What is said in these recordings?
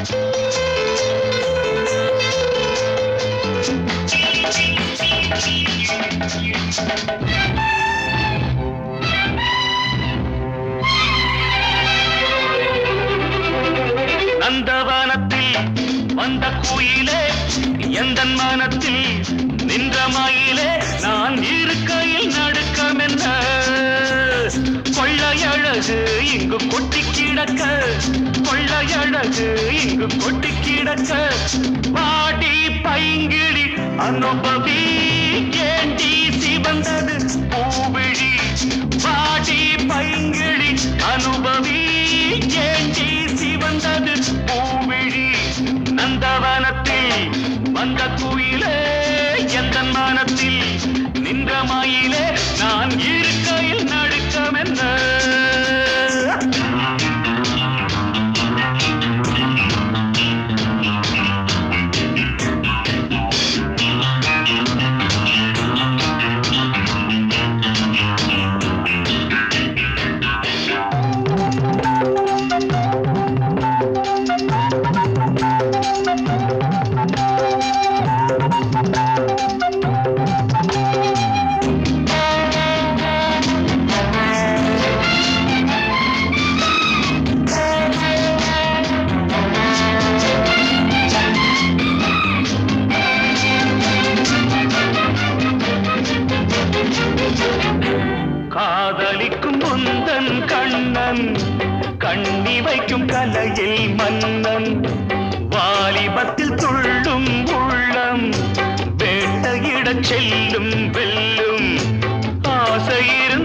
நந்தவனத்தில் வந்த குயிலே எந்த மனத்தில் நின்ற மயிலே நான் இருக்கையில் நடுக்கம் என்ன கொள்ளையழகு இங்கு கொட்டி கிடக்க கொள்ளையழகு இங்கு கொட்டி கிடக்க பாடி பைங்கிழி அனுபவி ஏண்டி சிவந்தது பூவிழி பாடி பைங்கிழி அனுபவி ஏண்டி சிவந்தது பூவிழி நந்தவனத்தில் வந்த குயிலே எந்த மனத்தில் நின்ற மயிலே நான் இருக்கையில் நடுக்கம் என்ன காதலிக்கும் முந்தன் கண்ணன் கண்ணி வைக்கும் கலையில் மன்னன் வாலிபத்தில் துள்ளும் உள்ளம் வேட்டையிடச் செல்லும் வெல்லும் ஆசை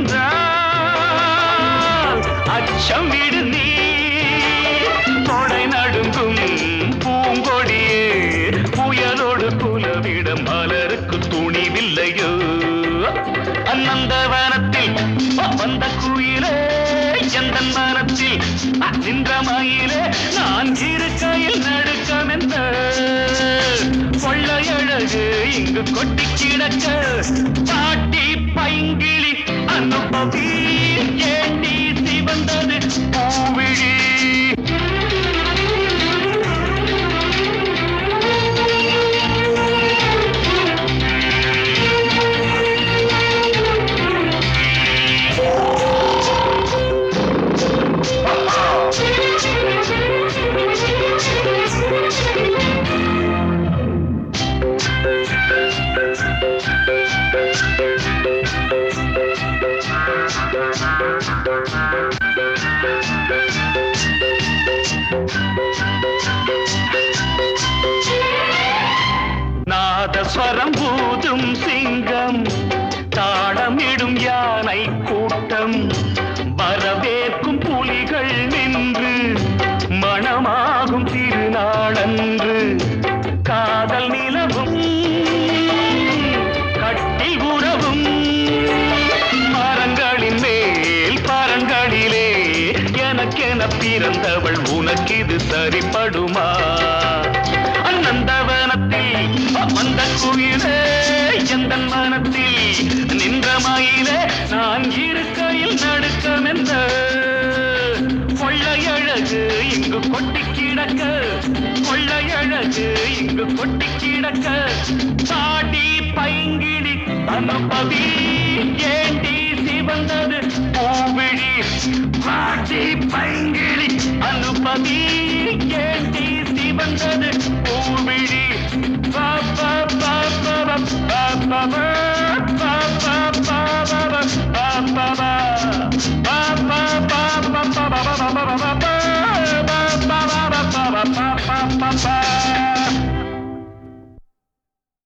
இருந்தால் அச்சம் விடு நீ கொடை நடுங்கும் பூங்கொடியே புயலோடு குலவிட மலருக்கு துணிவில்லையோ அநந்தவனத்தில் வந்த குயிலே எந்த மனத்தில் நின்ற மயிலே நான் இருக்கையில் நடுக்கம் என்ற கொள்ளையழகு இங்கு கொட்டி கிடக்க பாட்டி பைங்கிளி அனுபவி ஏண்டி சிவந்தது பூவிழி நாதஸ்வரம் பூதும் சிங்கம் தாளமிடும் யானை கூட்டம் வரவேற்கும் புலிகள் நின்று மணமாகும் திருநாளன்று காதல் நிலவும் கட்டி உறவும் மரங்களின் மேல் பரங்களிலே எனக்கென பிறந்தவள் உனக்கிது சரிப்படுமா அநந்தவனத்தில் வந்த குயிலே எந்த மனத்தில் நின்ற மயிலே நான் இருக்கையில் நடுக்கம் என்ற கொள்ளையழகு இங்கு கொட்டி கிடக்க கொள்ளையழகு இங்கு கொட்டி கிடக்க பாடி பைங்கிடி அனுபவி ஏண்டி சிவந்தது பூவிழி பாடி பைங்கிழி அனுபவி ஏண்டி சிவந்தது